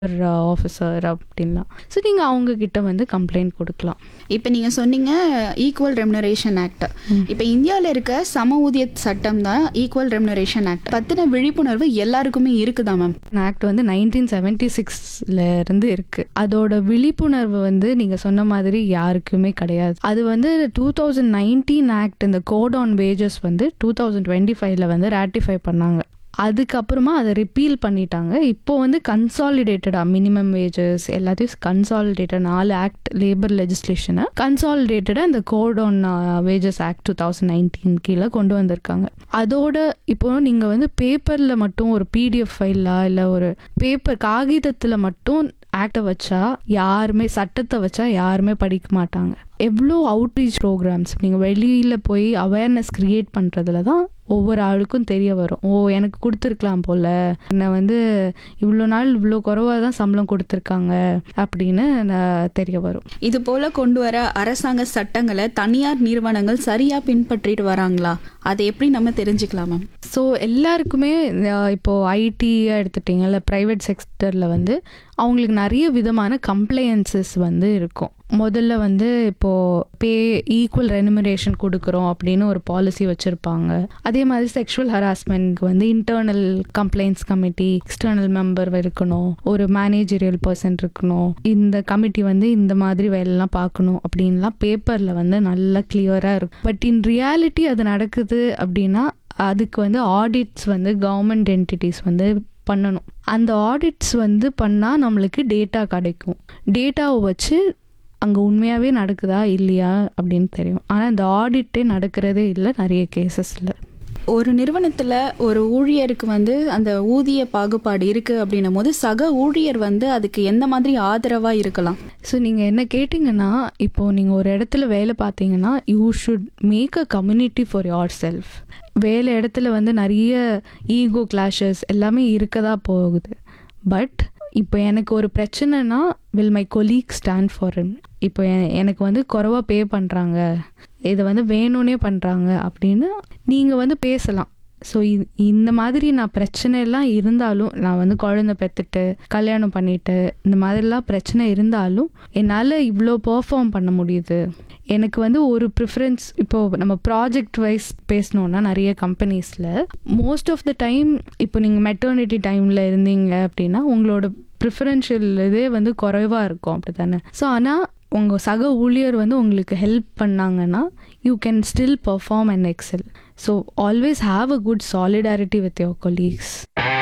officer அப்படின்லாம் so நீங்கள் அவங்க கிட்ட வந்து கம்ப்ளைண்ட் கொடுக்கலாம் இப்போ நீங்கள் சொன்னீங்க ஈக்குவல் ரெமுனரேஷன் ஆக்ட் இப்போ இந்தியாவில் இருக்க சம ஊதிய சட்டம் தான் ஈக்குவல் ரெமுனரேஷன் ஆக்ட் பற்றின விழிப்புணர்வு எல்லாருக்குமே இருக்குதா மேம் ஆக்ட் வந்து நைன்டீன் செவன்டி சிக்ஸ்ல இருந்து இருக்கு அதோட விழிப்புணர்வு வந்து நீங்க சொன்ன மாதிரி யாருக்குமே கிடையாது அது வந்து டூ தௌசண்ட் நைன்டீன் ஆக்ட் இந்த கோட் ஆன் வேஜஸ் வந்து டூ தௌசண்ட் டுவெண்ட்டி ஃபைவ்ல வந்து ராட்டிஃபை பண்ணாங்க அதுக்கப்புறமா அதை ரிப்பீல் பண்ணிட்டாங்க இப்போ வந்து கன்சாலிடேட்டடா மினிமம் வேஜஸ் எல்லாத்தையும் கன்சாலிடேட்டட் நாலு ஆக்ட் லேபர் லெஜிஸ்லேஷனை கன்சாலிடேட்டடாக இந்த code on wages act two thousand nineteen கீழே கொண்டு வந்திருக்காங்க அதோட இப்போ நீங்கள் வந்து பேப்பரில் மட்டும் ஒரு பிடிஎஃப் ஃபைலா இல்லை ஒரு பேப்பர் காகிதத்தில் மட்டும் ஆக்டை வச்சா யாருமே சட்டத்தை வச்சா யாருமே படிக்க மாட்டாங்க எவ்வளோ அவுட்ரீச் ப்ரோக்ராம்ஸ் நீங்கள் வெளியில் போய் அவேர்னஸ் க்ரியேட் பண்ணுறதுல தான் ஒவ்வொரு ஆளுக்கும் தெரிய வரும் ஓ எனக்கு கொடுத்துருக்கலாம் போல என்னை வந்து இவ்வளோ நாள் இவ்வளோ குறைவாக தான் சம்பளம் கொடுத்துருக்காங்க அப்படின்னு நான் தெரிய வரும் இது போல கொண்டு வர அரசாங்க சட்டங்களை தனியார் நிறுவனங்கள் சரியாக பின்பற்றிட்டு வராங்களா அதை எப்படி நம்ம தெரிஞ்சுக்கலாம் மேம் ஸோ எல்லாருக்குமே அஹ், இப்போ ஐடி எடுத்துட்டிங்கல்ல ப்ரைவேட் செக்டரில் வந்து அவங்களுக்கு நிறைய விதமான கம்ப்ளையன்சஸ் வந்து இருக்கும் முதல்ல வந்து இப்போது பே ஈக்குவல் ரெனுமரேஷன் கொடுக்குறோம் அப்படின்னு ஒரு பாலிசி வச்சுருப்பாங்க அதே மாதிரி செக்ஷுவல் ஹராஸ்மெண்ட்க்கு வந்து internal complaints committee external member இருக்கணும் ஒரு மேனேஜரியல் பர்சன் இருக்கணும் இந்த கமிட்டி வந்து இந்த மாதிரி வேலைலாம் பார்க்கணும் அப்படின்லாம் பேப்பரில் வந்து நல்லா கிளியராக இருக்கும் பட் இன் ரியாலிட்டி அது நடக்குது அப்படின்னா அதுக்கு வந்து ஆடிட்ஸ் வந்து கவர்மெண்ட் என்டிட்டிஸ் வந்து பண்ணணும் அந்த ஆடிட்ஸ் வந்து பண்ணால் நம்மளுக்கு டேட்டா கிடைக்கும் டேட்டாவை வச்சு அங்கே உண்மையாகவே நடக்குதா இல்லையா அப்படின்னு தெரியும் ஆனால் இந்த ஆடிட்டே நடக்கிறதே இல்லை நிறைய கேசஸில் ஒரு நிறுவனத்தில் ஒரு ஊழியருக்கு வந்து அந்த ஊதிய பாகுபாடு இருக்குது அப்படின்னும் போது சக ஊழியர் வந்து அதுக்கு எந்த மாதிரி ஆதரவாக இருக்கலாம் ஸோ நீங்கள் என்ன கேட்டிங்கன்னா இப்போது நீங்கள் ஒரு இடத்துல வேலை பார்த்தீங்கன்னா you should make a community for yourself வேலை இடத்துல வந்து நிறைய ஈகோ கிளாஷஸ் எல்லாமே இருக்க தான் போகுது பட் இப்போ எனக்கு ஒரு பிரச்சனைனா will my colleague stand for இப்போ எ- எனக்கு வந்து குறைவா பே பண்ணுறாங்க இதை வந்து வேணும்னே பண்ணுறாங்க அப்படின்னு நீங்கள் வந்து பேசலாம் ஸோ இந்த மாதிரி நான் பிரச்சனை எல்லாம் இருந்தாலும் நான் வந்து குழந்தை பெற்றுட்டு கல்யாணம் பண்ணிட்டு இந்த மாதிரிலாம் பிரச்சனை இருந்தாலும் என்னால் இவ்வளோ பெர்ஃபார்ம் பண்ண முடியுது எனக்கு வந்து ஒரு ப்ரிஃபரன்ஸ் இப்போ நம்ம ப்ராஜெக்ட் வைஸ் பேசணுன்னா நிறைய கம்பெனிஸில் மோஸ்ட் ஆஃப் த டைம் இப்போ நீங்கள் மெட்டர்னிட்டி டைமில் இருந்தீங்க அப்படின்னா உங்களோட ப்ரிஃபரன்ஷியல் இதே வந்து குறைவாக இருக்கும் அப்படி தானே ஸோ ஆனால் உங்கள் சக ஊழியர் வந்து உங்களுக்கு ஹெல்ப் பண்ணாங்கன்னா you can still perform and excel so always have a good solidarity with your colleagues